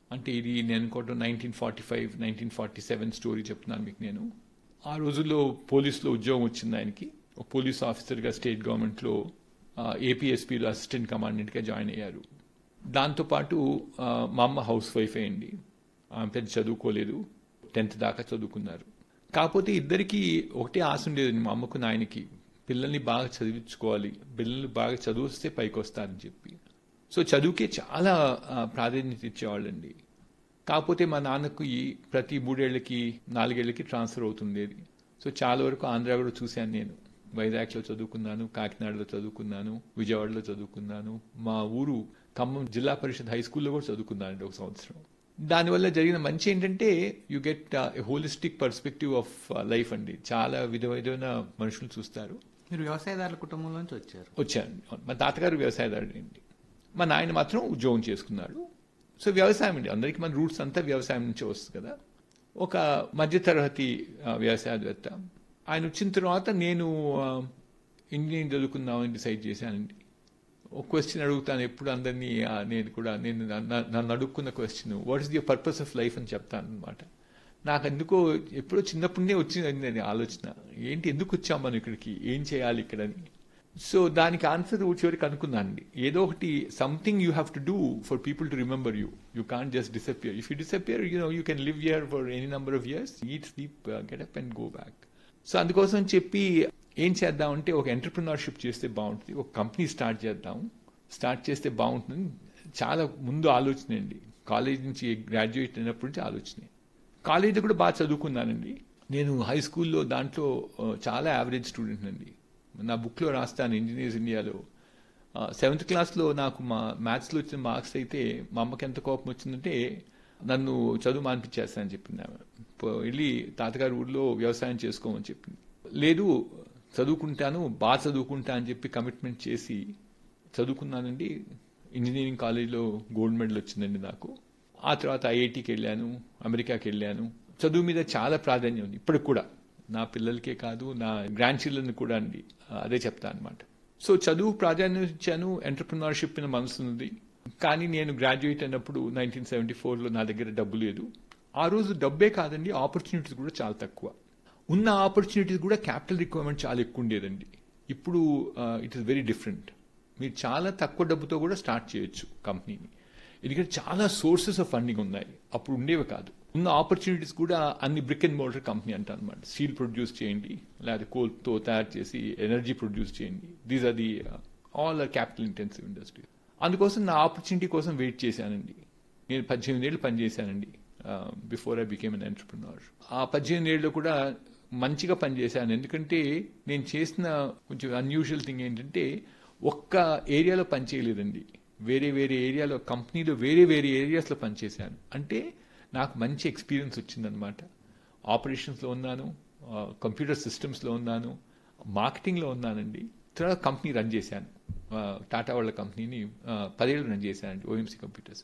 అంటే ఇది నేను అనుకోవటం nineteen forty five nineteen forty seven story చెప్తున్నాను మీకు నేను ఆ రోజుల్లో పోలీసులో ఉద్యోగం వచ్చింది ఆయనకి ఒక పోలీస్ ఆఫీసర్గా స్టేట్ గవర్నమెంట్లో ఏపీఎస్పీలో అసిస్టెంట్ కమాండెంట్గా జాయిన్ అయ్యారు దాంతోపాటు ఆ, మా అమ్మ హౌస్ వైఫ్ అయింది ఆమె పెద్ద చదువుకోలేదు టెన్త్ దాకా చదువుకున్నారు కాకపోతే ఇద్దరికి ఒకటే ఆశ ఉండేదండి మా అమ్మకు నాయనకి పిల్లల్ని బాగా చదివించుకోవాలి పిల్లల్ని బాగా చదివిస్తే పైకి వస్తారని చెప్పి సో చదువుకే చాలా ఆ, ప్రాధాన్యత ఇచ్చేవాళ్ళండి కాకపోతే మా నాన్నకు ఈ ప్రతి మూడేళ్లకి నాలుగేళ్లకి ట్రాన్స్ఫర్ అవుతుండేది సో చాలా వరకు ఆంధ్ర కూడా చూశాను నేను వైజాగ్లో చదువుకున్నాను కాకినాడలో చదువుకున్నాను విజయవాడలో చదువుకున్నాను మా ఊరు ఖమ్మం జిల్లా పరిషత్ హై స్కూల్లో కూడా చదువుకున్నానండి ఒక సంవత్సరం దానివల్ల జరిగిన మంచి ఏంటంటే you get holistic perspective of life అండి చాలా విధ విధమైన మనుషులు చూస్తారు మీరు వ్యవసాయదారుల కుటుంబంలోంచి వచ్చారు వచ్చాను మా తాతగారు వ్యవసాయదారుడు అండి మా నాయన మాత్రం ఉద్యోగం చేసుకున్నాడు సో వ్యవసాయం అండి అందరికీ మన రూట్స్ అంతా వ్యవసాయం నుంచే వస్తుంది కదా ఒక మధ్యతరగతి ఆ, వ్యవసాయవేత్త ఆయన వచ్చిన తర్వాత నేను ఆ, ఇంజనీరింగ్ చదువుకుందామని డిసైడ్ చేశానండి ఒక క్వశ్చన్ అడుగుతాను ఎప్పుడు అందరినీ ఆ, నేను కూడా నేను నన్ను- నన్ను అడుక్కున్న question what is the purpose of life అని చెప్తాను అనమాట నాకు ఎందుకో ఎప్పుడో చిన్నప్పుడే వచ్చిందండి అది ఆలోచన ఏంటి ఎందుకు వచ్చాం మనం ఇక్కడికి ఏం చేయాలి ఇక్కడని సో దానికి ఆన్సర్ చివరికి అనుకున్నానండి ఏదో ఒకటి something you have to do for people to remember you you can't just disappear if you disappear you know you can live year for any number of years eat sleep get up and go back so అందుకోసం చెప్పి ఏం చేద్దామంటే ఒక entrepreneurship చేస్తే బాగుంటుంది ఒక company start చేద్దాం start చేస్తే బాగుంటుంది చాలా ముందు ఆలోచన అండి కాలేజ్ నుంచి గ్రాడ్యుయేట్ అయినప్పటి నుంచి ఆలోచనే కాలేజీలో కూడా బాగా చదువుకున్నానండి నేను హై స్కూల్లో దాంట్లో ఆ, చాలా యావరేజ్ స్టూడెంట్ అండి నా బుక్లో రాస్తాను ఇంజనీర్స్ ఇండియాలో సెవెంత్ క్లాస్లో నాకు మా మ్యాథ్స్లో వచ్చిన మార్క్స్ అయితే మా అమ్మకి ఎంత కోపం వచ్చిందంటే నన్ను చదువు మానిపించేస్తానని చెప్పింది ఆమె పో- వెళ్ళి తాతగారి ఊర్లో వ్యవసాయం చేసుకోమని చెప్పింది లేదు చదువుకుంటాను బాగా చదువుకుంటా అని చెప్పి కమిట్మెంట్ చేసి చదువుకున్నానండి ఇంజనీరింగ్ కాలేజీలో గోల్డ్ మెడల్ వచ్చిందండి నాకు ఆ తర్వాత ఐఐటికి వెళ్ళాను అమెరికాకి వెళ్ళాను చదువు మీద చాలా ప్రాధాన్యం ఉంది ఇప్పటికి కూడా నా పిల్లలకే కాదు నా గ్రాండ్ చిల్డ్రన్ కూడా అండి అదే చెప్తా అనమాట సో చదువు ప్రాధాన్యం ఇచ్చాను ఎంటర్ప్రినర్షిప్ మీద మనసు ఉంది కానీ నేను గ్రాడ్యుయేట్ అయినప్పుడు నైన్టీన్ సెవెంటీ ఫోర్లో నా దగ్గర డబ్బు లేదు ఆ రోజు డబ్బే కాదండి ఆపర్చునిటీస్ కూడా చాలా తక్కువ ఉన్న ఆపర్చునిటీస్ కూడా క్యాపిటల్ రిక్వైర్మెంట్ చాలా ఎక్కువ ఉండేదండి ఇప్పుడు ఇట్ ఇస్ వెరీ డిఫరెంట్ మీరు చాలా తక్కువ డబ్బుతో కూడా స్టార్ట్ చేయొచ్చు కంపెనీని ఎందుకంటే చాలా సోర్సెస్ ఆఫ్ ఫండింగ్ ఉన్నాయి అప్పుడు ఉండేవి కాదు ఉన్న ఆపర్చునిటీస్ కూడా అన్ని బ్రిక్ అండ్ మోటర్ కంపెనీ అంటారు అనమాట స్టీల్ ప్రొడ్యూస్ చేయండి లేదా కోల్తో తయారు చేసి ఎనర్జీ ప్రొడ్యూస్ చేయండి these are the all are capital intensive industry అందుకోసం నా ఆపర్చునిటీ కోసం వెయిట్ చేశానండి నేను పద్దెనిమిది ఏళ్ళు పనిచేశానండి before I became an entrepreneur ఆ పద్దెనిమిది ఏళ్ళు కూడా మంచిగా పనిచేశాను ఎందుకంటే నేను చేసిన కొంచెం అన్యూజువల్ థింగ్ ఏంటంటే ఒక్క ఏరియాలో పనిచేయలేదండి వేరే వేరే ఏరియాలో కంపెనీలో వేరే వేరే ఏరియాస్లో పనిచేశాను అంటే నాకు మంచి ఎక్స్పీరియన్స్ వచ్చిందనమాట ఆపరేషన్స్లో ఉన్నాను కంప్యూటర్ సిస్టమ్స్లో ఉన్నాను మార్కెటింగ్లో ఉన్నానండి తర్వాత కంపెనీ రన్ చేశాను ఆ, టాటా వాళ్ళ కంపెనీని ఆ, పదేళ్ళు రన్ చేశానండి ఓఎంసీ కంప్యూటర్స్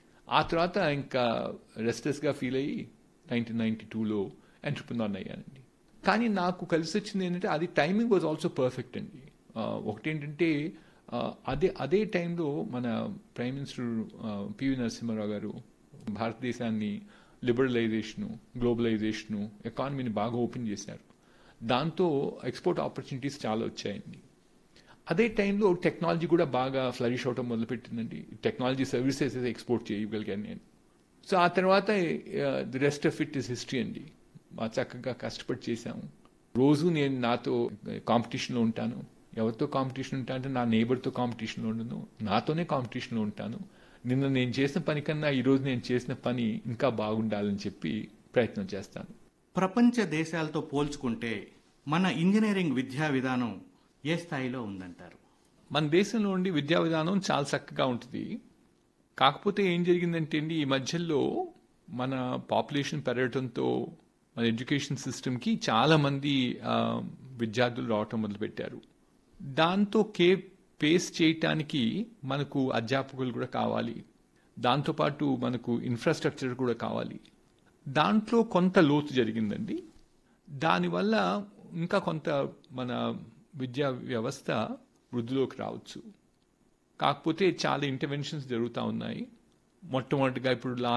ఆ తర్వాత ఇంకా రెస్ట్లెస్గా ఫీల్ అయ్యి నైన్టీన్ నైన్టీ టూలో ఎంటర్ప్రినర్ అయ్యానండి కానీ నాకు కలిసి వచ్చింది ఏంటంటే అది టైమింగ్ వాజ్ ఆల్సో పర్ఫెక్ట్ అండి ఆ, ఒకటేంటంటే ఆ, అదే అదే టైంలో మన ప్రైమ్ మినిస్టర్ ఆ, పివి నరసింహారావు గారు భారతదేశాన్ని లిబరలైజేషను గ్లోబలైజేషను ఎకానమీని బాగా ఓపెన్ చేశారు దాంతో ఎక్స్పోర్ట్ ఆపర్చునిటీస్ చాలా వచ్చాయండి అదే టైంలో టెక్నాలజీ కూడా బాగా ఫ్లరిష్ అవటం మొదలుపెట్టిందండి టెక్నాలజీ సర్వీసెస్ ఎక్స్పోర్ట్ చేయగలిగాను నేను సో ఆ తర్వాత the rest of it is history అండి మా చక్కగా కష్టపడి చేశాము రోజు నేను నాతో కాంపిటీషన్లో ఉంటాను ఎవరితో కాంపిటీషన్ ఉంటా అంటే నా నేబర్తో కాంపిటీషన్లో ఉండను నాతోనే కాంపిటీషన్లో ఉంటాను నిన్న నేను చేసిన పని కన్నా ఈరోజు నేను చేసిన పని ఇంకా బాగుండాలని చెప్పి ప్రయత్నం చేస్తాను ప్రపంచ దేశాలతో పోల్చుకుంటే మన ఇంజనీరింగ్ విద్యా విధానం ఏ స్థాయిలో ఉందంటారు మన దేశంలో ఉండి విద్యా విధానం చాలా చక్కగా ఉంటుంది కాకపోతే ఏం జరిగిందంటే అండి ఈ మధ్యలో మన పాపులేషన్ పెరగడంతో మన ఎడ్యుకేషన్ సిస్టమ్కి చాలా మంది ఆ, విద్యార్థులు రావటం మొదలుపెట్టారు దాంతో కే పేస్ చేయటానికి మనకు అధ్యాపకులు కూడా కావాలి దాంతోపాటు మనకు ఇన్ఫ్రాస్ట్రక్చర్ కూడా కావాలి దాంట్లో కొంత లోతు జరిగిందండి దానివల్ల ఇంకా కొంత మన విద్యా వ్యవస్థ వృద్ధిలోకి రావచ్చు కాకపోతే చాలా ఇంటర్వెన్షన్స్ జరుగుతూ ఉన్నాయి మొట్టమొదటిగా ఇప్పుడు లాస్ట్